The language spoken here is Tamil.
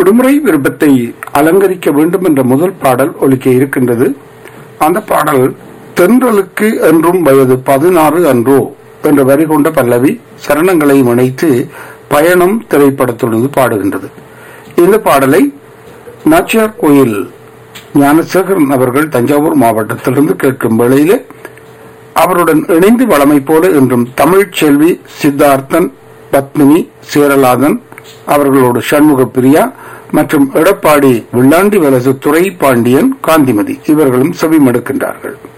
விடுமுறை விருப்பத்தை அலங்கரிக்க வேண்டும் என்ற முதல் பாடல் ஒலிக்க இருக்கின்றது அந்த பாடல் தென்றலுக்கு என்றும் வயது பதினாறு அன்றோ என்ற வரி கொண்ட பல்லவி சரணங்களை இணைத்து பயணம் திரைப்படத்திலிருந்து பாடுகின்றது இந்த பாடலை நாச்சியார் கோயில் ஞானசேகரன் அவர்கள் தஞ்சாவூர் மாவட்டத்திலிருந்து கேட்கும் வேளையிலே அவருடன் இணைந்து வளமை போல என்றும் தமிழ்ச் செல்வி சித்தார்த்தன் பத்மினி சேரலாதன் அவர்களோடு சண்முக பிரியா மற்றும் எடப்பாடி வில்லாண்டி வலசு துறை பாண்டியன் காந்திமதி இவர்களும் செவிமடுக்கின்றார்கள்